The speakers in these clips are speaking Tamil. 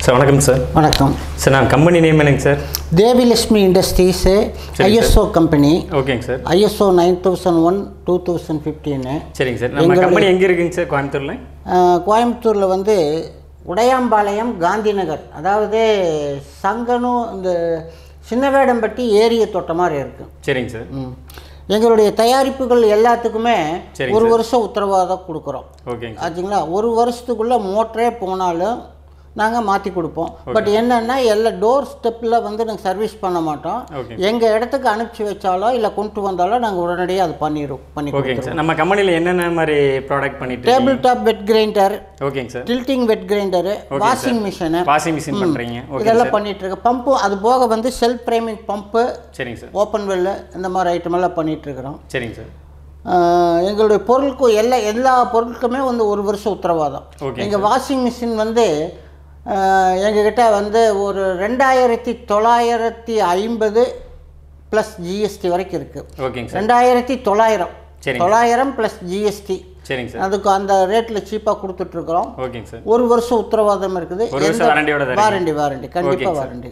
சார் வணக்கம் சார் வணக்கம் சார் நான் கம்பெனி நேம் என்னங்க சார் தேவிலட்சுமி இண்டஸ்ட்ரீஸு சரி, ஐஎஸ்ஓ கம்பெனி ஓகேங்க sir ISO nine thousand one two thousand fifteen சரிங்க சார் நம்ம எங்களுடைய- கம்பெனி எங்கே இருக்குங்க சார் கோயம்புத்தூரில் கோயம்புத்தூரில் வந்து உடையாம்பாளையம் காந்தி நகர் அதாவது சங்கனு இந்த சின்னவேடம்பட்டி ஏரிய தொட்ட மாதிரி இருக்குது சரிங்க சார் ம். எங்களுடைய தயாரிப்புகள் எல்லாத்துக்குமே சரிங்க ஒரு வருஷம் உத்தரவாதம் கொடுக்குறோம் ஓகேங்க சார் ஆச்சுங்களா ஒரு வருஷத்துக்குள்ளே மோட்டரே போனாலும் நாங்கள் மாற்றி கொடுப்போம் பட் என்னென்னா எல்லா டோர் ஸ்டெப்பில் வந்து நாங்கள் சர்வீஸ் பண்ண மாட்டோம் ஓகே எங்கள் இடத்துக்கு அனுப்பிச்சி வச்சாலோ இல்லை கொண்டு வந்தாலோ நாங்கள் உடனடியாக அது பண்ணிடுவோம் பண்ணி ஓகேங்க சார் நம்ம கம்பெனியில் என்னென்ன மாதிரி ப்ராடக்ட் பண்ணிட்டு டேபிள் டாப் வெட் கிரைண்டர் ஓகேங்க sir tilting wet grinder washing machine washing machine பண்ணுறீங்க ஓகே இதெல்லாம் பண்ணிட்டு இருக்கு பம்பு அது போக வந்து செல்ஃப் ப்ரைமிங் பம்பு சரிங்க சார் ஓப்பன் வெல்லு இந்த மாதிரி ஐட்டம் எல்லாம் பண்ணிட்டு இருக்கிறோம் சரிங்க சார் ஆஹ் எங்களுடைய பொருளுக்கும் எல்லா எல்லா பொருட்களுமே வந்து ஒரு வருஷம் உத்தரவாதம் ஓகே எங்கள் வாஷிங் மிஷின் வந்து ஆஹ் எங்ககிட்ட வந்து ஒரு ரெண்டாயிரத்தி தொள்ளாயிரத்தி ஐம்பது ப்ளஸ் ஜிஎஸ்டி வரைக்கும் இருக்குது ஓகேங்க சார் ரெண்டாயிரத்தி தொள்ளாயிரம் சரிங்க. தொள்ளாயிரம் ப்ளஸ் ஜிஎஸ்டி சரிங்க சார் அதுக்கு அந்த ரேட்டில் சீப்பாக கொடுத்துட்ருக்குறோம் ஓகேங்க சார் ஒரு வருஷம் உத்தரவாதம் இருக்குது ஒரு வருஷம் வாரண்டியோட தரீங்க. வாரண்டி வாரண்டி கண்டிப்பாக ஓகேங்க சார். வாரண்டி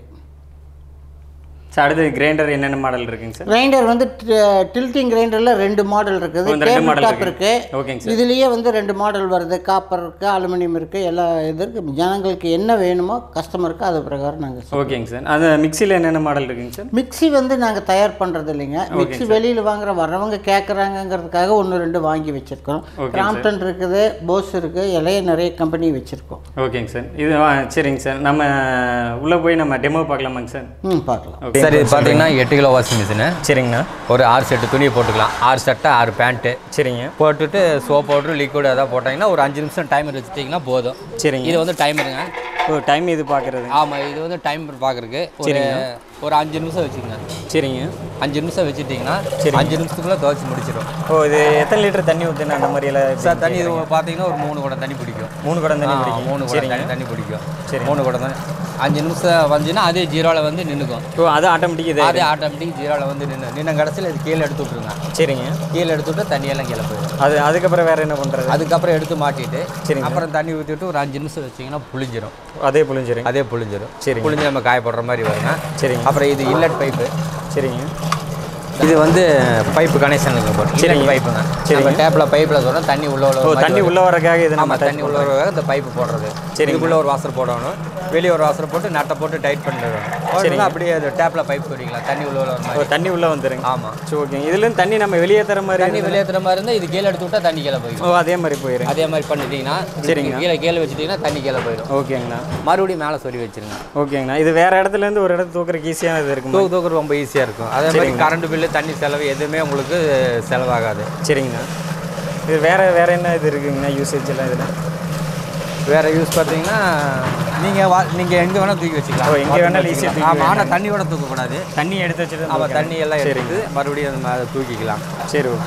சார் அடுத்து கிரைண்டர் என்னென்ன மாடல் இருக்குங்க சார் கிரைண்டர் வந்து டில்ட்டிங் கிரைண்டரில் ரெண்டு மாடல் இருக்குது ஓ, இந்த ரெண்டு டேபிள் மாடல் டாப் இருக்கு இருக்குது ஓகேங்க சார் இதுலேயே வந்து ரெண்டு மாடல் வருது காப்பர் இருக்குது அலுமினியம் இருக்குது எல்லா இது இருக்குது ஜனங்களுக்கு என்ன வேணுமோ கஸ்டமருக்கு அது பிரகாரம் நாங்கள் ஓகேங்க சார் அது மிக்சியில் என்னென்ன மாடல் இருக்குங்க சார் மிக்ஸி வந்து நாங்கள் தயார் பண்ணுறது இல்லைங்க மிக்ஸி வெளியில் வாங்குற வர்றவங்க கேட்குறாங்கங்கிறதுக்காக ஒன்று ரெண்டு வாங்கி வச்சுருக்கோம் ஓகேங்க கிராம்டன் இருக்குது போஸ் இருக்குது இலைய நிறைய கம்பெனி வச்சுருக்கோம் ஓகேங்க சார் இது ஆ, சரிங்க சார் நம்ம உள்ளே போய் நம்ம டெமோ பார்க்கலாமாங்க சார் ம் பார்க்கலாம் ஓகே சார் இது பார்த்தீங்கன்னா எட்டு கிலோ வாஷிங் மிஷினு சரிங்கண்ணா ஒரு ஆறு செட்டு துணியை போட்டுக்கலாம் ஆறு சட்டை ஆறு பேண்ட்டு சரிங்க போட்டுட்டு சோப் பவுட்ரு லிக்விட் எதாவது போட்டிங்கன்னா ஒரு அஞ்சு நிமிஷம் டைமர் வச்சுட்டிங்கன்னா போதும் சரிங்க இது வந்து டைமருங்க ஓ டைம் இது பார்க்குறது ஆமாம் இது வந்து டைமர் பார்க்குறக்கு ஒரு ஒரு அஞ்சு நிமிஷம் வச்சுக்கோங்க சரிங்க அஞ்சு நிமிஷம் வச்சுட்டிங்கன்னா அஞ்சு நிமிஷத்துக்குள்ளே துவைச்சி முடிச்சிடும் ஓ இது எத்தனை லிட்டர் தண்ணி ஊற்றுனா அந்த மாதிரி எல்லாம் சார் தண்ணி இது பார்த்தீங்கன்னா ஒரு மூணு குடம் தண்ணி பிடிக்கும் மூணு குடம் தண்ணி ஆ, பிடிக்கும் மூணு குடம் சரிங்க தண்ணி தண்ணி பிடிக்கும் சரி. மூணு குடம் தண்ணி அஞ்சு நிமிஷம் வந்துச்சுன்னா அதே ஜீரோவில் வந்து நின்றுக்கும் ஓ அது ஆட்டோமேட்டிக் இது அதே ஆட்டோமேட்டிக் ஜீரோவில் வந்து நின்று நின்ன கடைசியில் இது கீழே எடுத்து விட்ருங்க சரிங்க கீழே எடுத்து விட்டு தண்ணியெல்லாம் கீழே போயிடும் அது அதுக்கப்புறம் வேறு என்ன பண்ணுறது அதுக்கப்புறம் எடுத்து மாட்டிட்டு சரிங்க. அப்புறம் தண்ணி ஊற்றிட்டு ஒரு அஞ்சு நிமிஷம் வச்சிங்கன்னா புளிஞ்சிரும் அதே புளிஞ்சிருங்க அதே புளிஞ்சிரும் சரிங்க. புளிஞ்சு நம்ம காய போடுற மாதிரி வருங்க சரிங்க அப்புறம் இது இல்லட் பைப்பு சரிங்க இது வந்து பைப்பு கனெக்ஷனுக்கு போட்டு சரிங்க. சரிங்க பைப்புங்க சரிங்க. நம்ம டேப்பில் பைப்பில் சொல்கிறோம் தண்ணி உள்ள உள்ள ஓ தண்ணி உள்ள வரக்காக இது நம்ம ஆமாம் தண்ணி உள்ள வர இந்த பைப்பு போடுறது சரிங்க. இதுக்குள்ளே ஒரு வாசர் போடணும் வெளியே ஒரு வாசர் போட்டு நட்டை போட்டு டைட் பண்ணிடுவோம் போட்டுனா அப்படியே அது டேப்பில் பைப் சொல்லிக்கலாம் தண்ணி உள்ள உள்ள வர ஓ மாதிரி தண்ணி உள்ள வந்துருங்க ஆமாம் சரி ஓகேங்க இதுலேருந்து தண்ணி நம்ம வெளியே தர மாதிரி தண்ணி வெளியேற்றுற மாதிரி இருந்தால் இது கீழே எடுத்து விட்டா தண்ணி கீழே போயிடும் ஓ அதே மாதிரி போயிடுங்க அதே மாதிரி பண்ணிட்டீங்கன்னா சரிங்க. கீழே கீழே வச்சுட்டிங்கன்னா தண்ணி கீழே போயிடும் ஓகேங்கண்ணா மறுபடியும் மேலே சொல்லி வச்சிருங்க ஓகேங்கண்ணா இது வேற இடத்துல இருந்து ஒரு இடத்துக்கு தூக்குறதுக்கு ஈஸியாக இது இருக்குமா தூக்கு தூக்கு ரொம்ப ஈஸியாக இருக்கும் அதே மாதிரி கரண்ட் பில்லு தண்ணி செலவு எதுவுமே உங்களுக்கு செலவாகாது சரிங்கண்ணா இது வேற வேற என்ன இது இருக்குங்கண்ணா யூசேஜ் எல்லாம் இதில் வேறு யூஸ் பார்த்தீங்கன்னா நீங்கள் வா நீங்கள் எங்கே வேணால் தூக்கி வச்சுக்கலாம் ஓ, எங்க வேணாலும் easy ஆ தூக்கி ஆமாம் ஆனால் தண்ணியோட தூக்கக்கூடாது தண்ணி எடுத்து வச்சுட்டு ஆமாம் தண்ணி எல்லாம் சரிங்க எடுத்து மறுபடியும் அது மேலே தூக்கிக்கலாம் சரி ஓகே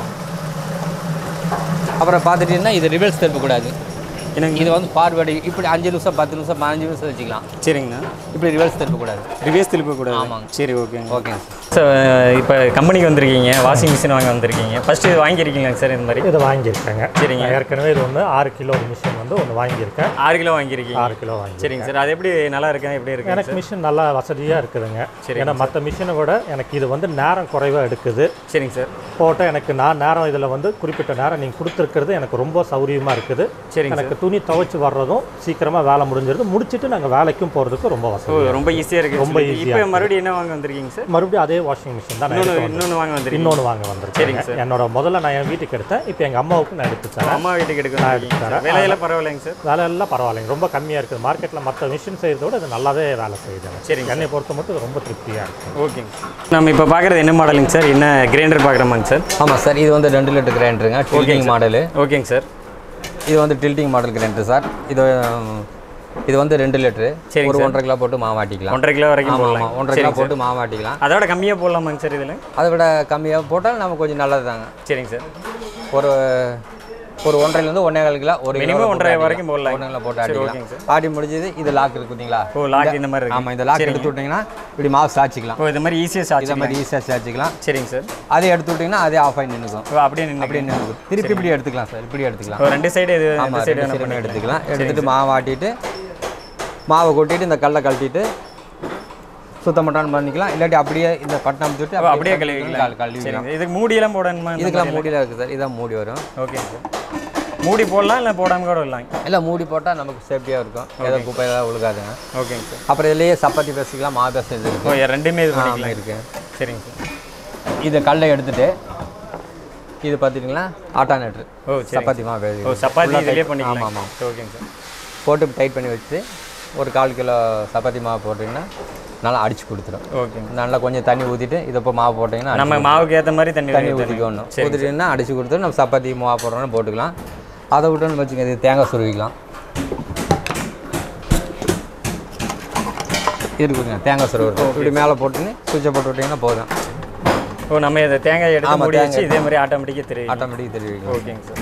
அப்புறம் பார்த்துட்டீங்கன்னா இது ரிவர்ஸ் திருப்பக்கூடாது என்னங்க இது வந்து ஃபார்வேர்டு இப்படி அஞ்சு நிமிஷம் பத்து நிமிஷம் பதினஞ்சு நிமிஷம் வச்சுக்கலாம் சரிங்கண்ணா இப்படி ரிவர்ஸ் திருப்பக்கூடாது ரிவேஸ் திருப்ப கூடாது ஆமாங்க. சரி ஓகேங்க ஓகேங்க சார் இப்போ கம்பெனிக்கு வந்திருக்கீங்க வாஷிங் மிஷின் வாங்க வந்திருக்கீங்க ஃபர்ஸ்ட் இது வாங்கியிருக்கீங்களா சார் இந்த மாதிரி இதை வாங்கியிருக்கேங்க சரிங்க. நான் ஏற்கனவே இது ஒன்று ஆறு கிலோ மிஷின் வந்து ஒன்று வாங்கியிருக்கேன் ஆறு கிலோ வாங்கியிருக்கீங்க ஆறு கிலோ வாங்கி சரிங்க சார் அது எப்படி நல்லா இருக்கா எப்படி இருக்கு எனக்கு மிஷின் நல்லா வசதியாக இருக்குதுங்க சரிங்க ஏன்னா மற்ற மிஷினை விட எனக்கு இது வந்து நேரம் குறைவாக எடுக்குது சரிங்க சார் போட்டால் எனக்கு நான் நேரம் இதில் வந்து குறிப்பிட்ட நேரம் நீங்கள் கொடுத்துருக்கிறது எனக்கு ரொம்ப சௌகரியமாக இருக்குது சரிங்க எனக்கு துணி துவைச்சு வர்றதும் சீக்கிரமாக வேலை முடிஞ்சிருது முடிச்சுட்டு நாங்கள் வேலைக்கும் போகிறதுக்கு ரொம்ப ஓ வசதி ரொம்ப ஈஸியாக இருக்கு ரொம்ப easy ஆ இப்போ இருக்கு. மறுபடியும் என்ன வாங்க வந்திருக்கீங்க சார் மறுபடியும் அதே வாஷிங் மிஷின் தான் நான் இன்னொன்று எடுத்து வந்தேன். இன்னொன்று வாங்க வந்திருக்கீங்க இன்னொன்று வாங்க சரிங்க வந்திருக்கேங்க சார். என்னோட முதல்ல நான் என் வீட்டுக்கு எடுத்தேன் இப்போ எங்கள் அம்மாவுக்கு நான் எடுத்து தரேன் அம்மா வீட்டுக்கு எடுக்க நான் வந்திருக்கீங்க சார் எடுத்துத்தரேன். விலையெல்லாம் பரவாயில்லைங்க சார் வேலை எல்லாம் பரவாயில்லைங்க ரொம்ப கம்மியாக இருக்குது மார்க்கெட்டில் மற்ற மிஷின் செய்கிறத விட இது நல்லாவே வேலை செய்யுதுங்க சரிங்க என்னை பொறுத்த மட்டும் இது ரொம்ப திருப்தியாக இருக்குது ஓகேங்க நம்ம இப்போ பார்க்குறது என்ன மாடலுங்க சார் என்ன கிரைண்டர் பார்க்குறோமாங்க சார் ஆமாம் சார் இது வந்து ரெண்டு லிட்டர் கிரைண்டருங்க டில்டிங் மாடலு ஓகேங்க சார் இது வந்து டில்டிங் மாடல் கிரைண்டர் சார் இது உம், இது வந்து ரெண்டு லிட்டரு சரிங்க ஒரு சார். ஒன்றரை கிலோ போட்டு மாவாட்டிக்கலாம் ஒன்றரை கிலோ வரைக்கும் ஆமாம் போடலாம் ஆமாம் ஒன்றரை கிலோ போட்டு மாவாட்டிக்கலாம் அதோட கம்மியாக போடலாமாங்க சார் இதில் அதை விட கம்மியாக போட்டால் நமக்கு கொஞ்சம் நல்லது தாங்க சரிங்க சார் ஒரு ஒரு ஒன்றரைலேருந்து ஒன்றே கால் கிலோ ஒரு Minimum கிலோ ஒன்றரை வரைக்கும் போடலாம். ஒன்றரை கிலோ போட்டு சரி, ஆட்டிக்கலாம் ஓகேங்க ஆட்டி முடிஞ்சது இது லாக் இருக்கு பார்த்தீங்களா ஓ லாக் இந்த மாதிரி இருக்கு ஆமாம் இந்த லாக் எடுத்து விட்டிங்கன்னா இப்படி மாவு சாய்ச்சிக்கலாம் ஓ இந்த மாதிரி ஈஸியாக சார்ஜ் இதை மாதிரி ஈஸியாக சாய்ச்சிக்கலாம் சரிங்க சார் அதே எடுத்து விட்டிங்கன்னா அதே ஆஃப் ஆகி நின்றுக்கும் ஓ அப்படியே நின்று அப்படியே நின்றுக்கும் திருப்பி இப்படி எடுத்துக்கலாம் சார் இப்படி எடுத்துக்கலாம் ஓ ரெண்டு சைடு இது ஆமாம் ரெண்டு சைடு ரெண்டு என்ன சைடுமே பண்ணி எடுத்துக்கலாம் எடுத்துட்டு மாவாட்டிட்டு மாவை கொட்டிட்டு இந்த கல்லை கழட்டிட்டு சுத்தம் மட்டான் பண்ணிக்கலாம் இல்லாட்டி அப்படியே இந்த பட்டம் அமைச்சுட்டு ஓ, அப்படியே கழுவிக்கலாம் கழுவிக்கலாம் சரிங்க இதுக்கு மூடியெல்லாம் போடணுமா இந்த இதுக்கெல்லாம் மாதிரி? மூடிலாம் இருக்குது சார் இதான் மூடி வரும் ஓகேங்க சார் மூடி போடலாம் இல்லை போடாமல் கூட விடலாம் இல்லை மூடி போட்டால் நமக்கு சேஃப்டியாக இருக்கும் ஏதோ குப்பையெல்லாம் விழுகாதுங்க ஓகேங்க சார் அப்புறம் இதுலேயே சப்பாத்தி பேசிக்கலாம் மாவு பேச இது ஓ இருக்குது ரெண்டுமே இது பண்ணிக்கலாம் இருக்கு சரிங்க சார் இதை கல்லை எடுத்துட்டு இது பார்த்துட்டிங்களா ஆட்டானேட்ரு ஓ சரி சப்பாத்தி மாவு ஓ சப்பாத்தி இதுலேயே ஆமாம் பண்ணிக்கலாம் ஆமாம் ஓகேங்க சார் போட்டு டைட் பண்ணி வச்சு ஒரு கால் கிலோ சப்பாத்தி மாவு போட்டிங்கன்னா நல்லா அடிச்சு கொடுத்துரும் ஓகேங்க நல்லா கொஞ்சம் தண்ணி ஊற்றிட்டு இதை இப்போ மாவு போட்டிங்கன்னா நம்ம மாவுக்கு ஏற்ற மாதிரி தண்ணி தண்ணி ஊத்தி ஊற்றிக்கணும் ஊற்றிட்டீங்கன்னா அடிச்சு கொடுத்து நம்ம சப்பாத்தி மாவு போடுறோம்னு போட்டுக்கலாம் அதை விட்டோன்னு வச்சுக்கோங்க இது தேங்காய் சுருவிக்கலாம் இருக்குங்க தேங்காய் சுருவி இப்படி மேலே போட்டுன்னு சுவிட்சை போட்டு விட்டிங்கன்னா போதும் ஓ நம்ம இதை தேங்காய் எடுத்து ஆமா, மூடி வச்சு தேங்காய் இதே மாதிரி ஆட்டோமேட்டிக்காக தெரியும் ஆட்டோமேட்டிக் தெரிவிக்கலாம் ஓகேங்க சார்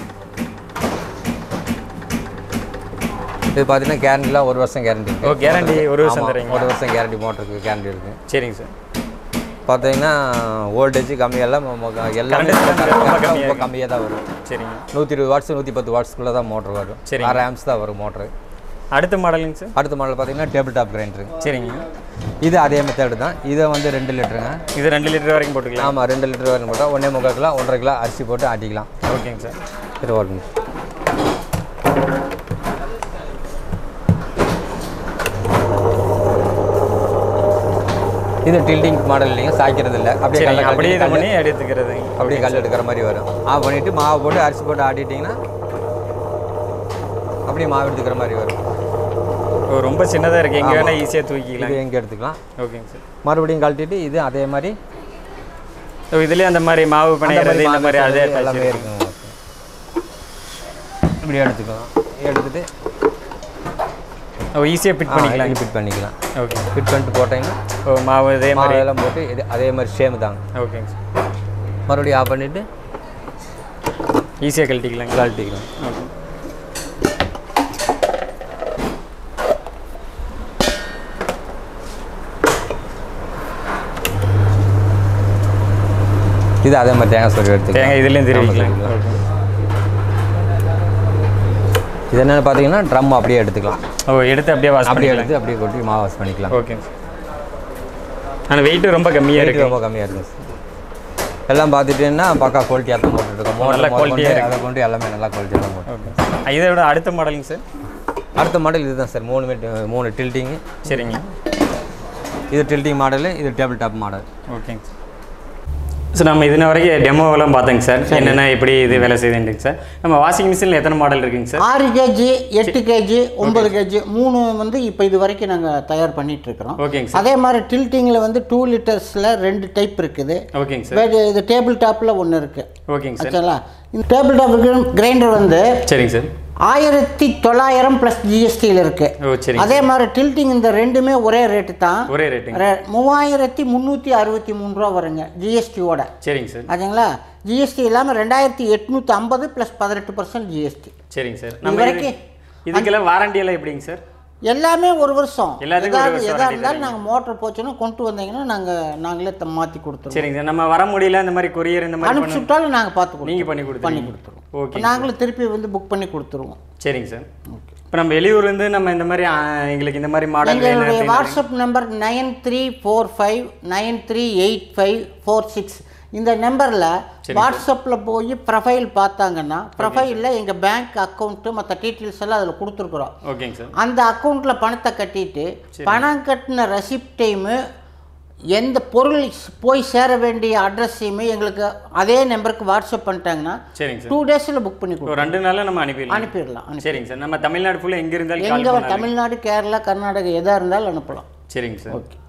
இது பார்த்தீங்கன்னா கேரண்டிலாம் ஒரு வருஷம் கேரண்டி ஓ கேரண்டி ஒரு வருஷம் தரீங்க ஒரு வருஷம் கேரண்டி மோட்டருக்கு கேரண்டி இருக்குது சரிங்க சார் பார்த்தீங்கன்னா வோல்டேஜ் கம்மியெல்லாம் மொ- மொ- எல்லாமே Current ரொம்ப ரொம்ப கம்மியா கம்மியாக தான் வரும் சரிங்க நூற்றி இருபது வாட்ஸ் நூற்றி பத்து வாட்ஸ்க்குள்ளே தான் மோட்டர் வரும் சரிங்க. அரை ஆம்ஸ் தான் வரும் மோட்ரு அடுத்த மாடலுங்க சார் அடுத்த மாடல் பார்த்தீங்கன்னா டேபிள் டாப் கிரைண்டரு சரிங்க இது அதே மெத்தடு தான் இதை வந்து ரெண்டு லிட்டருங்க இது ரெண்டு லிட்டர் வரைக்கும் போட்டுக்கலாம் ஆமாம் ரெண்டு லிட்டர் வரைக்கும் போட்டால் ஒன்றே முக்கால் கிலோ ஒன்றரை கிலோ அரிசி போட்டு ஆட்டிக்கலாம் ஓகேங்க சார் இது வருங்க இது டில்டிங் மாடல் இல்லைங்க சாய்க்கிறது இல்லை அப்படியே சரிங்க கல்லை அப்படியே இது கழட்டி பண்ணி எடுத்துக்கிறது அப்படியே கல் எடுக்கிற மாதிரி வரும் ஆஃப் பண்ணிவிட்டு மாவு போட்டு அரிசி போட்டு ஆட்டிட்டிங்கன்னா அப்படியே மாவு எடுத்துக்கிற மாதிரி வரும் ஓ ரொம்ப சின்னதாக இருக்குது எங்கே வேணால் ஈஸியாக தூக்கிக்கலாம் இது எங்கே எடுத்துக்கலாம் ஓகேங்க சார் மறுபடியும் கழட்டிட்டு இது அதே மாதிரி ஸோ இதுலேயே அந்த மாதிரி மாவு பிணையிறது இந்த மாதிரி அதே எல்லாமே எல்லாமே இருக்குங்க உங்களுக்கு. இப்படி எடுத்துக்கலாம் எடுத்துட்டு ஓ ஈஸியாக ஃபிட் பண்ணிக்கலாம் ஃபிட் பண்ணிக்கலாம் ஓகே ஃபிட் பண்ணிட்டு போட்டிங்கன்னா ஓ மாவு இதே மாதிரி மாவு எல்லாம் போட்டு இது அதே மாதிரி சேம் தாங்க ஓகேங்க சார் மறுபடியும் ஆஃப் பண்ணிவிட்டு ஈஸியாக கழட்டிக்கலாங்க கழட்டிக்கலாம் ஓகே இது அதே மாதிரி தேங்காய் சொல்லி எடுத்துக்கலாம் தேங்காய் இதுலேயும் தெரிவிக்கலாம் ஆமாம், ஓகே இது என்னென்னு பார்த்தீங்கன்னா ட்ரம் அப்படியே எடுத்துக்கலாம் ஓ எடுத்து அப்படியே வாஷ் அப்படியே பண்ணிக்கலாம் எடுத்து அப்படியே கொட்டி மாவு வாஷ் பண்ணிக்கலாம் ஓகேங்க சார் ஆனால் வெயிட் ரொம்ப கம்மியாக Weight இருக்கு ரொம்ப கம்மியாக இருக்கும் சார் எல்லாம் பார்த்துட்டீங்கன்னா பக்கா குவாலிட்டியாக தான் போட்டுருக்கோம் நல்ல மோட்டர் quality-ஆ கொண்டு இருக்கு. அதை கொண்டு எல்லாமே நல்லா குவாலிட்டியாக தான் போட்டு ஓகே இதை விட அடுத்த மாடலுங்க சார் அடுத்த மாடல் இதுதான் சார் மூணு மீட் மூணு டில்ட்டிங்கு சரிங்க இது டில்ட்டிங் மாடலு இது டேபிள் டாப் மாடல் ஓகேங்க சார் ஸோ நம்ம இதுன வரைக்கும் டெமோவெல்லாம் பார்த்தோங்க சார் என்னென்ன எப்படி இது வேலை செய்யுதுங்க சார் நம்ம வாஷிங் மிஷினில் எத்தனை மாடல் இருக்குங்க சார் ஆறு கேஜி எட்டு கேஜி ஒன்பது கேஜி மூணு வந்து இப்போ இது வரைக்கும் நாங்கள் தயார் பண்ணிட்டு இருக்கிறோம் ஓகேங்க சார் அதே மாதிரி டில்ட்டிங்கில் வந்து டூ லிட்டர்ஸில் ரெண்டு டைப் இருக்குது ஓகேங்க சார் வேறு இது டேபிள் டாப்பில் ஒன்று இருக்குது ஓகேங்க சார் ஆச்சுங்களா இந்த டேபிள் டாப் கிரைண்டர் வந்து சரிங்க சார் ஆயிரத்தி தொள்ளாயிரம் ப்ளஸ் ஜிஎஸ்டியில் இருக்குது ஓ சரிங்க அதே மாதிரி டில்ட்டிங் இந்த ரெண்டுமே ஒரே ரேட்டு தான் ஒரே ரேட்டுங்க ரெ- மூவாயிரத்தி முந்நூற்றி அறுபத்தி மூணு ரூபா வருங்க ஜிஎஸ்டியோட சரிங்க சார் ஆச்சுங்களா ஜிஎஸ்டி இல்லாமல் ரெண்டாயிரத்தி எட்நூற்றி ஐம்பது ப்ளஸ் பதினெட்டு பர்சன்ட் ஜிஎஸ்டி சரிங்க சார் இது நம்ம இது- வரைக்கும் இதுக்கெல்லாம் வாரண்டி எல்லாம் எப்படிங்க சார் எல்லாமே ஒரு வருஷம் எல்லாத்துக்கும் ஒரு ஏதாவது வருஷம் எதாக warranty இருந்தாலும் நாங்கள் மோட்டர் போச்சுன்னா கொண்டு வந்தீங்கன்னா நாங்கள் நாங்களே த- மாற்றி கொடுத்துருவோம் சரிங்க சார் நம்ம வர முடியல இந்த மாதிரி கொரியர் இந்த மாதிரி அனுப்பிச்சு பண்ண விட்டாலும் நாங்கள் பார்த்து கொடுத்துருவோம் நீங்கள் பண்ணி பண்ணி கொடுத்துருவீங்க கொடுத்துருவோம் ஓகே நாங்களும் திருப்பி வந்து புக் பண்ணி கொடுத்துருவோம் சரிங்க சார் இப்போ நம்ம வெளியூர்லேருந்து நம்ம இந்த மாதிரி ஆ, எங்களுக்கு இந்த மாதிரி மாடல் வேணும் எங்களுடைய அப்படின்னு WhatsApp number nine three four five nine three eight five four six இந்த நம்பரில் வாட்ஸ்அப்பில் போய் ப்ரொஃபைல் பார்த்தாங்கன்னா ப்ரொஃபைலில் எங்கள் பேங்க் அக்கௌண்ட்டு மற்ற டீட்டெயில்ஸ் எல்லாம் அதில் கொடுத்துருக்குறோம் ஓகேங்க சார் அந்த அக்கௌண்ட்டில் பணத்தை கட்டிட்டு பணம் கட்டின ரெசிப்டைமு எந்த பொருள் போய் சேர வேண்டிய அட்ரஸையுமே எங்களுக்கு அதே நம்பருக்கு வாட்ஸ்அப் பண்ணிட்டாங்கன்னா சரிங்க சார் டூ டேஸில் புக் பண்ணி கொடுப்போம் ஒரு ரெண்டு நாளில் நம்ம அனுப்பிடலாம் அனுப்பிடலாம் அனுப்பி சரிங்க சார் நம்ம தமிழ்நாடு ஃபுல்லாக எங்கே இருந்தாலும் கால் எங்கே பண்ணலாம் தமிழ்நாடு கேரளா கர்நாடகா எதாக இருந்தாலும் அனுப்பலாம் சரிங்க சார் ஓகே